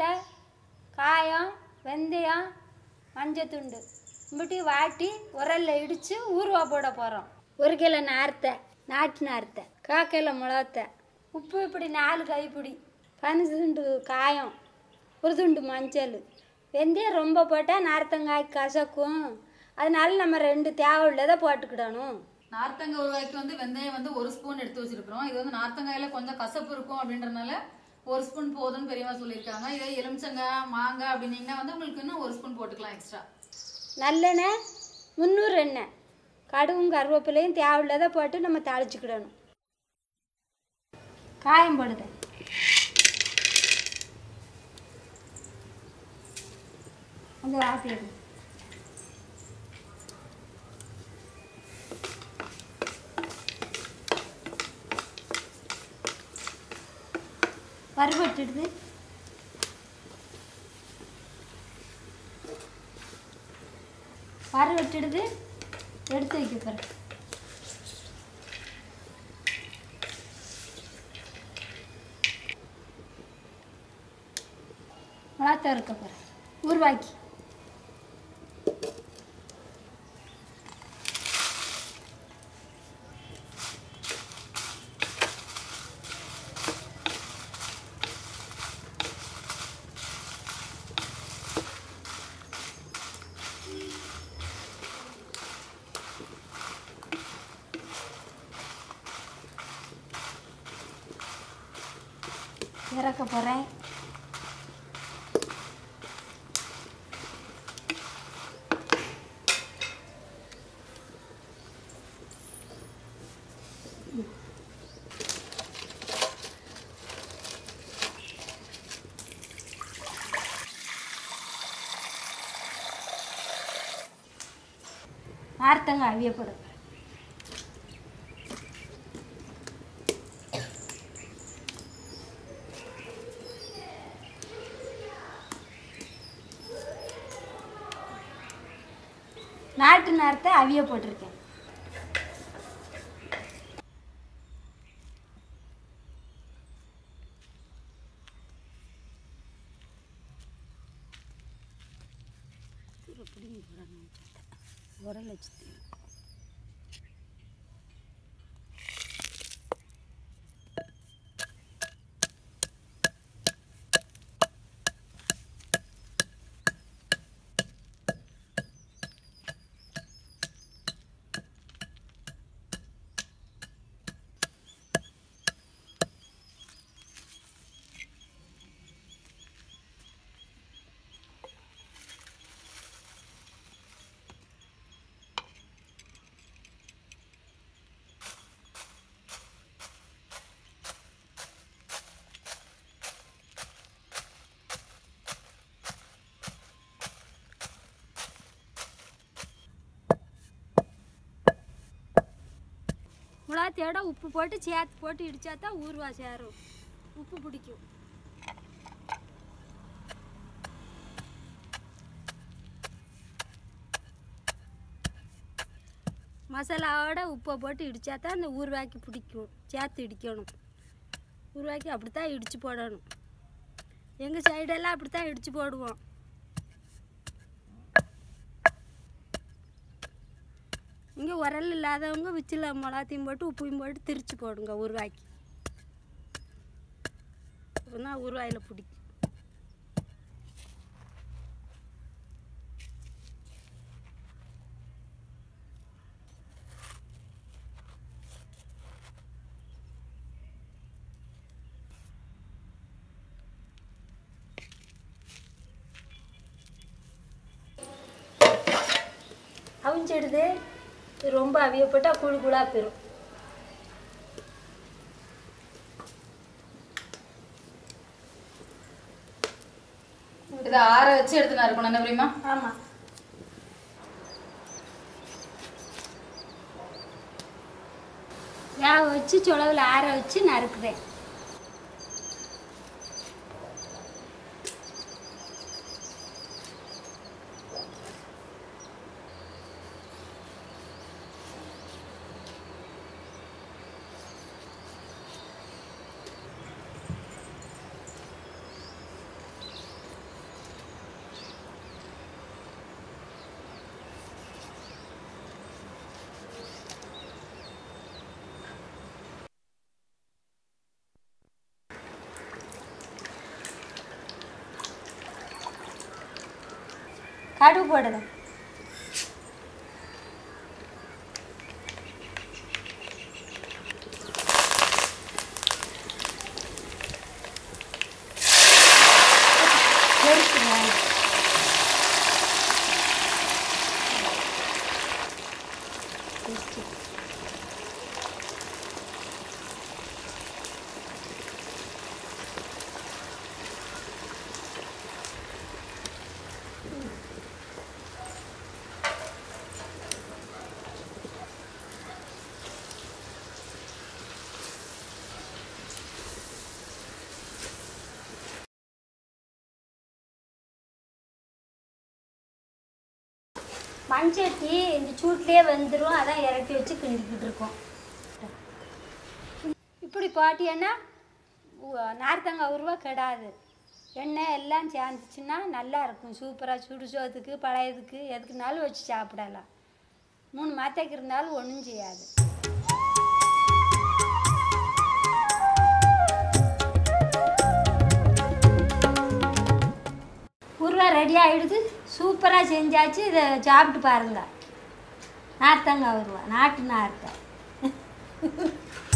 நார்த்தை காயம் வெந்தயம் மஞ்சத்துண்டு இப்படி வாட்டி உரல்ல இடித்து ஊறுவா போட போகிறோம் ஒரு கிலோ நார்த்தை நாட்டு நார்த்தை கா கிலோ மிளகத்தை உப்பு இப்படி நாலு கைப்பிடி பதினஞ்சு துண்டு காயம் ஒரு துண்டு மஞ்சள் வெந்தயம் ரொம்ப போட்டால் நார்த்தங்காய் கசக்கும் அதனால நம்ம ரெண்டு தேவை உள்ளதை போட்டுக்கிடணும் நார்த்தங்காய் ஊறுகாய்க்கு வந்து வெந்தயம் வந்து ஒரு ஸ்பூன் எடுத்து வச்சிருக்கிறோம் இது வந்து நார்த்தங்காயில கொஞ்சம் கசப்பு இருக்கும் அப்படின்றனால ஒரு ஸ்பூன் போதும்னு பெரியவா சொல்லியிருக்காங்க இதே எலுமிச்சங்காய் மாங்காய் அப்படின்னீங்கன்னா வந்து உங்களுக்கு இன்னும் ஒரு ஸ்பூன் போட்டுக்கலாம் எக்ஸ்ட்ரா நல்லெண்ணெய் முந்நூறு எண்ணெய் கடுகும் கருவேப்பிலையும் தேவையில்லாத போட்டு நம்ம தாளிச்சுக்கிடணும் காயம் போடுது கொஞ்சம் ஆட்டிடு பருவட்டுடுது பருவட்டுடுது எடுத்து வைக்க போகிறேன் மிளகாத்தூள் இருக்க போகிறேன் ஊறுவாக்கி இறக்க போகிறேன் நார்த்தங்க அவியப்படும் நாட்டு நாரத்தை அவிய போட்டிருக்கேன் ஒரு லட்சத்தி மிளகாத்தியோட உப்பு போட்டு சேர்த்து போட்டு இடிச்சா தான் ஊறுவா சேரும் உப்பு பிடிக்கும் மசாலாவோட உப்பை போட்டு இடிச்சா தான் அந்த ஊறுவாய்க்கு பிடிக்கும் சேர்த்து இடிக்கணும் ஊறுவாய்க்கு அப்படி தான் இடித்து போடணும் எங்கள் சைடெல்லாம் அப்படி தான் இடித்து போடுவோம் இங்கே உரல் இல்லாதவங்க விச்சில் மிளகாத்தையும் போட்டு உப்பையும் போட்டு திரிச்சு போடுங்க ஊறுகாய்க்கு அப்போதான் ஊறுகாயில் பிடிக்கும் அவிஞ்சிடுது இது ரொம்ப அவியப்பட்டால் குழு குழா போயிடும் இதை ஆற வச்சு எடுத்து நான் இருக்கணும் என்ன பிரியமா ஆமாம் வேக வச்சு சுளவில் ஆற வச்சு நறுக்குறேன் கடுகு போடுறேன் எடுத்துங்க மண்சட்டி இந்த சூட்லேயே வந்துடும் அதான் இறக்கி வச்சு கிண்டிக்கிட்டு இருக்கோம் இப்படி போட்டியன்னா உ- நார்த்தங்காய் உருவா கெடாது எண்ணெய் எல்லாம் சேர்ந்துச்சுன்னா நல்லா இருக்கும் சூப்பராக சுடு சோத்துக்கு பழையதுக்கு எதுக்குனாலும் வச்சு சாப்பிடலாம் மூணு மாத்தைக்கு இருந்தாலும் ஒன்றும் செய்யாது உருவா ரெடி ஆகிடுது சூப்பராக செஞ்சாச்சு இதை சாப்பிட்டு பாருங்க நார்த்தங்காய் உருவா நாட்டு நார்த்தங்காய்